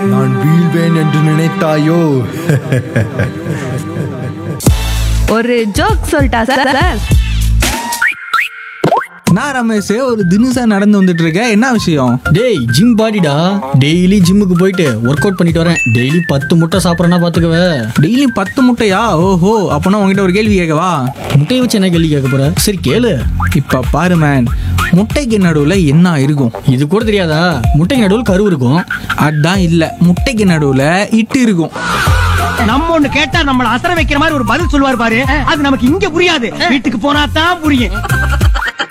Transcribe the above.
நான் வீழ்வேன் என்று நினைத்தாயோ ஒரு ஜோக் சொல்லிட்டா சார் சார் நான் ரமேஷ் ஒரு தினுசா நடந்து வந்துட்டு இருக்க என்ன விஷயம் டேய் ஜிம் பாடிடா டெய்லி ஜிம்முக்கு போயிட்டு ஒர்க் அவுட் பண்ணிட்டு வரேன் டெய்லி பத்து முட்டை சாப்பிட்றேன்னா பார்த்துக்கவே டெய்லி பத்து முட்டையா ஓஹோ அப்போனா உங்ககிட்ட ஒரு கேள்வி கேட்கவா முட்டையை வச்சு என்ன கேள்வி கேட்க போற சரி கேளு இப்ப பாரு மேன் முட்டைக்கு நடுவுல என்ன இருக்கும் இது கூட தெரியாதா முட்டைக்கு நடுவில் கரு இருக்கும் அதான் இல்ல முட்டைக்கு நடுவுல இட்டு இருக்கும் நம்ம ஒண்ணு கேட்டா நம்மள அசர வைக்கிற மாதிரி ஒரு பதில் சொல்லுவார் பாரு அது நமக்கு இங்க புரியாது வீட்டுக்கு போனா தான் புரியும்